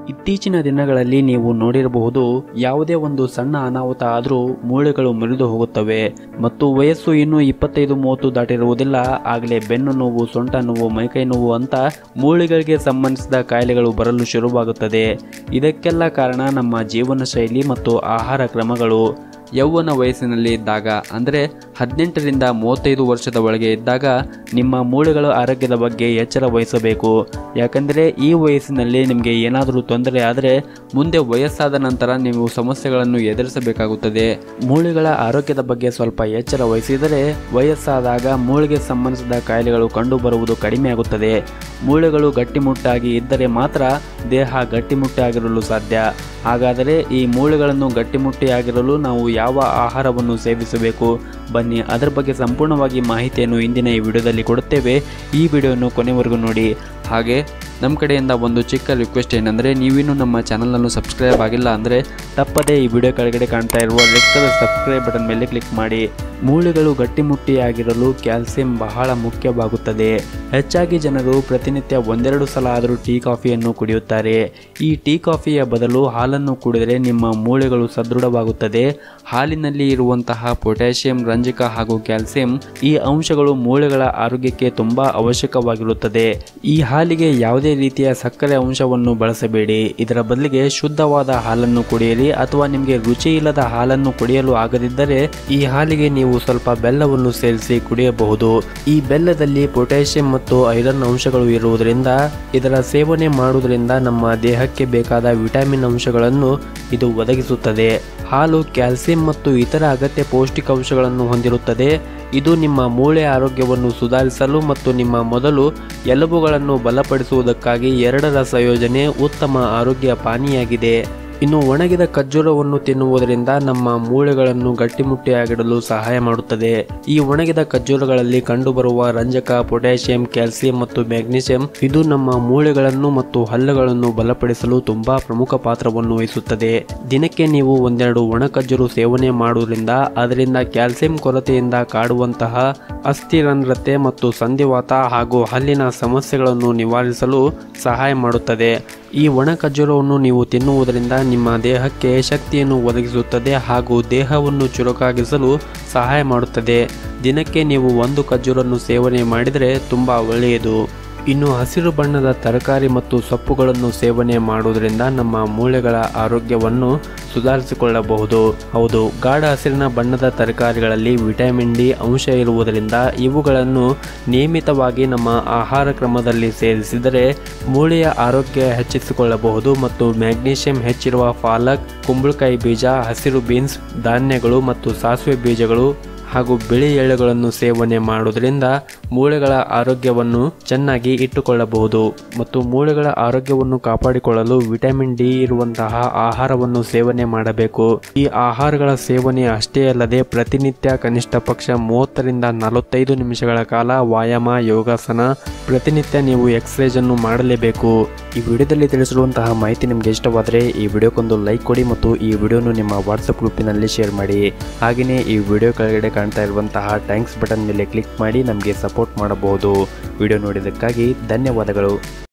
ಇತ್ತೀಚಿನ ದಿನಗಳಲ್ಲಿ ನೀವು ನೋಡಿರಬಹುದು ಯಾವುದೇ ಒಂದು ಸಣ್ಣ ಅನಾಹುತ ಆದರೂ ಮೂಳೆಗಳು ಮುರಿದು ಹೋಗುತ್ತವೆ ಮತ್ತು ವಯಸ್ಸು ಇನ್ನೂ ಇಪ್ಪತ್ತೈದು ಮೂವತ್ತು ದಾಟಿರುವುದಿಲ್ಲ ಆಗಲೇ ಬೆನ್ನು ನೋವು ಸೊಂಟ ನೋವು ಮೈಕೈ ನೋವು ಅಂತ ಮೂಳೆಗಳಿಗೆ ಸಂಬಂಧಿಸಿದ ಕಾಯಿಲೆಗಳು ಬರಲು ಶುರುವಾಗುತ್ತದೆ ಇದಕ್ಕೆಲ್ಲ ಕಾರಣ ನಮ್ಮ ಜೀವನ ಶೈಲಿ ಮತ್ತು ಆಹಾರ ಕ್ರಮಗಳು ಯೌವನ ವಯಸ್ಸಿನಲ್ಲಿ ಇದ್ದಾಗ ಅಂದರೆ ಹದಿನೆಂಟರಿಂದ ಮೂವತ್ತೈದು ವರ್ಷದ ಒಳಗೆ ಇದ್ದಾಗ ನಿಮ್ಮ ಮೂಳೆಗಳ ಆರೋಗ್ಯದ ಬಗ್ಗೆ ಎಚ್ಚರ ವಹಿಸಬೇಕು ಯಾಕಂದರೆ ಈ ವಯಸ್ಸಿನಲ್ಲಿ ನಿಮಗೆ ಏನಾದರೂ ತೊಂದರೆ ಆದರೆ ಮುಂದೆ ವಯಸ್ಸಾದ ನಂತರ ನೀವು ಸಮಸ್ಯೆಗಳನ್ನು ಎದುರಿಸಬೇಕಾಗುತ್ತದೆ ಮೂಳೆಗಳ ಆರೋಗ್ಯದ ಬಗ್ಗೆ ಸ್ವಲ್ಪ ಎಚ್ಚರ ವಹಿಸಿದರೆ ವಯಸ್ಸಾದಾಗ ಮೂಳೆಗೆ ಸಂಬಂಧಿಸಿದ ಕಾಯಿಲೆಗಳು ಕಂಡುಬರುವುದು ಕಡಿಮೆಯಾಗುತ್ತದೆ ಮೂಳೆಗಳು ಗಟ್ಟಿಮುಟ್ಟಾಗಿ ಇದ್ದರೆ ಮಾತ್ರ ದೇಹ ಗಟ್ಟಿಮುಟ್ಟಾಗಿರಲು ಸಾಧ್ಯ ಹಾಗಾದರೆ ಈ ಮೂಳೆಗಳನ್ನು ಗಟ್ಟಿಮುಟ್ಟಿಯಾಗಿರಲು ನಾವು ಯಾವ ಆಹಾರವನ್ನು ಸೇವಿಸಬೇಕು ಬನ್ನಿ ಅದರ ಬಗ್ಗೆ ಸಂಪೂರ್ಣವಾಗಿ ಮಾಹಿತಿಯನ್ನು ಇಂದಿನ ಈ ವಿಡಿಯೋದಲ್ಲಿ ಕೊಡುತ್ತೇವೆ ಈ ವಿಡಿಯೋವನ್ನು ಕೊನೆವರೆಗೂ ನೋಡಿ ಹಾಗೆ ನಮ್ಮ ಕಡೆಯಿಂದ ಒಂದು ಚಿಕ್ಕ ರಿಕ್ವೆಸ್ಟ್ ಏನಂದರೆ ನೀವಿನ್ನೂ ನಮ್ಮ ಚಾನಲನ್ನು ಸಬ್ಸ್ಕ್ರೈಬ್ ಆಗಿಲ್ಲ ಅಂದರೆ ತಪ್ಪದೇ ಈ ವಿಡಿಯೋ ಕೆಳಗಡೆ ಕಾಣ್ತಾ ಇರುವ ರೆಡ್ ಕಲರ್ ಸಬ್ಸ್ಕ್ರೈಬ್ ಬಟನ್ ಮೇಲೆ ಕ್ಲಿಕ್ ಮಾಡಿ ಮೂಳೆಗಳು ಗಟ್ಟಿಮುಟ್ಟಿಯಾಗಿರಲು ಕ್ಯಾಲ್ಸಿಯಂ ಬಹಳ ಮುಖ್ಯವಾಗುತ್ತದೆ ಹೆಚ್ಚಾಗಿ ಜನರು ಪ್ರತಿನಿತ್ಯ ಒಂದೆರಡು ಸಲ ಆದರೂ ಟೀ ಕಾಫಿಯನ್ನು ಕುಡಿಯುತ್ತಾರೆ ಈ ಟೀ ಕಾಫಿಯ ಬದಲು ಹಾಲನ್ನು ಕುಡಿದರೆ ನಿಮ್ಮ ಮೂಳೆಗಳು ಸದೃಢವಾಗುತ್ತದೆ ಹಾಲಿನಲ್ಲಿ ಇರುವಂತಹ ಪೊಟ್ಯಾಷಿಯಂ ರಂಜಕ ಹಾಗೂ ಕ್ಯಾಲ್ಸಿಯಂ ಈ ಅಂಶಗಳು ಮೂಳೆಗಳ ಆರೋಗ್ಯಕ್ಕೆ ತುಂಬಾ ಅವಶ್ಯಕವಾಗಿರುತ್ತದೆ ಈ ಹಾಲಿಗೆ ಯಾವುದೇ ರೀತಿಯ ಸಕ್ಕರೆ ಅಂಶವನ್ನು ಬಳಸಬೇಡಿ ಇದರ ಬದಲಿಗೆ ಶುದ್ಧವಾದ ಹಾಲನ್ನು ಕುಡಿಯಿರಿ ಅಥವಾ ನಿಮಗೆ ರುಚಿ ಇಲ್ಲದ ಹಾಲನ್ನು ಕುಡಿಯಲು ಆಗದಿದ್ದರೆ ಈ ಹಾಲಿಗೆ ನೀವು ಸ್ವಲ್ಪ ಬೆಲ್ಲವನ್ನು ಸೇರಿಸಿ ಕುಡಿಯಬಹುದು ಈ ಬೆಲ್ಲದಲ್ಲಿ ಪೊಟ್ಯಾಷಿಯಂ ಮತ್ತು ಐರನ್ ಅಂಶಗಳು ಇರುವುದರಿಂದ ಇದರ ಸೇವನೆ ಮಾಡುವುದರಿಂದ ನಮ್ಮ ದೇಹಕ್ಕೆ ಬೇಕಾದ ವಿಟಮಿನ್ ಅಂಶಗಳನ್ನು ಇದು ಒದಗಿಸುತ್ತದೆ ಹಾಲು ಕ್ಯಾಲ್ಸಿಯಂ ಮತ್ತು ಇತರ ಅಗತ್ಯ ಪೌಷ್ಟಿಕಾಂಶಗಳನ್ನು ಹೊಂದಿರುತ್ತದೆ ಇದು ನಿಮ್ಮ ಮೂಳೆ ಆರೋಗ್ಯವನ್ನು ಸುಧಾರಿಸಲು ಮತ್ತು ನಿಮ್ಮ ಮೊದಲು ಎಲುಬುಗಳನ್ನು ಬಲಪಡಿಸುವುದಕ್ಕಾಗಿ ಎರಡರ ಸಂಯೋಜನೆ ಉತ್ತಮ ಆರೋಗ್ಯ ಪಾನೀಯಾಗಿದೆ ಇನ್ನು ಒಣಗಿದ ಖರ್ಜೂರವನ್ನು ತಿನ್ನುವುದರಿಂದ ನಮ್ಮ ಮೂಳೆಗಳನ್ನು ಗಟ್ಟಿಮುಟ್ಟಿಯಾಗಿಡಲು ಸಹಾಯ ಮಾಡುತ್ತದೆ ಈ ಒಣಗಿದ ಖರ್ಜೂರಗಳಲ್ಲಿ ಕಂಡುಬರುವ ರಂಜಕ ಪೊಟ್ಯಾಷಿಯಂ ಕ್ಯಾಲ್ಸಿಯಂ ಮತ್ತು ಮ್ಯಾಗ್ನೀಸಿಯಂ ಇದು ನಮ್ಮ ಮೂಳೆಗಳನ್ನು ಮತ್ತು ಹಲ್ಲುಗಳನ್ನು ಬಲಪಡಿಸಲು ತುಂಬಾ ಪ್ರಮುಖ ಪಾತ್ರವನ್ನು ವಹಿಸುತ್ತದೆ ದಿನಕ್ಕೆ ನೀವು ಒಂದೆರಡು ಒಣ ಖರ್ಜೂರು ಸೇವನೆ ಮಾಡುವುದರಿಂದ ಅದರಿಂದ ಕ್ಯಾಲ್ಸಿಯಂ ಕೊರತೆಯಿಂದ ಕಾಡುವಂತಹ ಅಸ್ಥಿರಂಧ್ರತೆ ಮತ್ತು ಸಂಧಿವಾತ ಹಾಗೂ ಹಲ್ಲಿನ ಸಮಸ್ಯೆಗಳನ್ನು ನಿವಾರಿಸಲು ಸಹಾಯ ಮಾಡುತ್ತದೆ ಈ ಒಣ ಖರ್ಜೂರವನ್ನು ನೀವು ತಿನ್ನುವುದರಿಂದ ನಿಮ್ಮ ದೇಹಕ್ಕೆ ಶಕ್ತಿಯನ್ನು ಒದಗಿಸುತ್ತದೆ ಹಾಗೂ ದೇಹವನ್ನು ಚುರುಕಾಗಿಸಲು ಸಹಾಯ ಮಾಡುತ್ತದೆ ದಿನಕ್ಕೆ ನೀವು ಒಂದು ಖರ್ಜೂರನ್ನು ಸೇವನೆ ಮಾಡಿದರೆ ತುಂಬ ಒಳ್ಳೆಯದು ಇನ್ನು ಹಸಿರು ಬಣ್ಣದ ತರಕಾರಿ ಮತ್ತು ಸೊಪ್ಪುಗಳನ್ನು ಸೇವನೆ ಮಾಡುವುದರಿಂದ ನಮ್ಮ ಮೂಳೆಗಳ ಆರೋಗ್ಯವನ್ನು ಸುಧಾರಿಸಿಕೊಳ್ಳಬಹುದು ಹೌದು ಗಾಢ ಹಸಿರಿನ ಬಣ್ಣದ ತರಕಾರಿಗಳಲ್ಲಿ ವಿಟಮಿನ್ ಡಿ ಅಂಶ ಇರುವುದರಿಂದ ಇವುಗಳನ್ನು ನಿಯಮಿತವಾಗಿ ನಮ್ಮ ಆಹಾರ ಕ್ರಮದಲ್ಲಿ ಸೇರಿಸಿದರೆ ಮೂಳೆಯ ಆರೋಗ್ಯ ಹೆಚ್ಚಿಸಿಕೊಳ್ಳಬಹುದು ಮತ್ತು ಮ್ಯಾಗ್ನೀಷಿಯಂ ಹೆಚ್ಚಿರುವ ಪಾಲಕ್ ಕುಂಬಳಕಾಯಿ ಬೀಜ ಹಸಿರು ಬೀನ್ಸ್ ಧಾನ್ಯಗಳು ಮತ್ತು ಸಾಸಿವೆ ಬೀಜಗಳು ಹಾಗೂ ಬಿಳಿ ಎಳ್ಳುಗಳನ್ನು ಸೇವನೆ ಮಾಡುವುದರಿಂದ ಮೂಳೆಗಳ ಆರೋಗ್ಯವನ್ನು ಚೆನ್ನಾಗಿ ಇಟ್ಟುಕೊಳ್ಳಬಹುದು ಮತ್ತು ಮೂಳೆಗಳ ಆರೋಗ್ಯವನ್ನು ಕಾಪಾಡಿಕೊಳ್ಳಲು ವಿಟಮಿನ್ ಡಿ ಇರುವಂತಹ ಆಹಾರವನ್ನು ಸೇವನೆ ಮಾಡಬೇಕು ಈ ಆಹಾರಗಳ ಸೇವನೆ ಅಷ್ಟೇ ಅಲ್ಲದೆ ಪ್ರತಿನಿತ್ಯ ಕನಿಷ್ಠ ಪಕ್ಷ ಮೂವತ್ತರಿಂದ ನಲವತ್ತೈದು ನಿಮಿಷಗಳ ಕಾಲ ವ್ಯಾಯಾಮ ಯೋಗಾಸನ ಪ್ರತಿನಿತ್ಯ ನೀವು ಎಕ್ಸಸೈಸ್ ಅನ್ನು ಮಾಡಲೇಬೇಕು ಈ ವಿಡಿಯೋದಲ್ಲಿ ತಿಳಿಸಿರುವಂತಹ ಮಾಹಿತಿ ನಿಮಗೆ ಇಷ್ಟವಾದರೆ ಈ ವಿಡಿಯೋಕ್ಕೊಂದು ಲೈಕ್ ಕೊಡಿ ಮತ್ತು ಈ ವಿಡಿಯೋನು ನಿಮ್ಮ ವಾಟ್ಸಪ್ ಗ್ರೂಪಿನಲ್ಲಿ ಶೇರ್ ಮಾಡಿ ಹಾಗೆಯೇ ಈ ವಿಡಿಯೋ ಕೆಳಗಡೆ ಕಾಣ್ತಾ ಇರುವಂತಹ ಥ್ಯಾಂಕ್ಸ್ ಬಟನ್ ಮೇಲೆ ಕ್ಲಿಕ್ ಮಾಡಿ ನಮಗೆ ಸಪೋರ್ಟ್ ಮಾಡಬಹುದು ವಿಡಿಯೋ ನೋಡಿದ್ದಕ್ಕಾಗಿ ಧನ್ಯವಾದಗಳು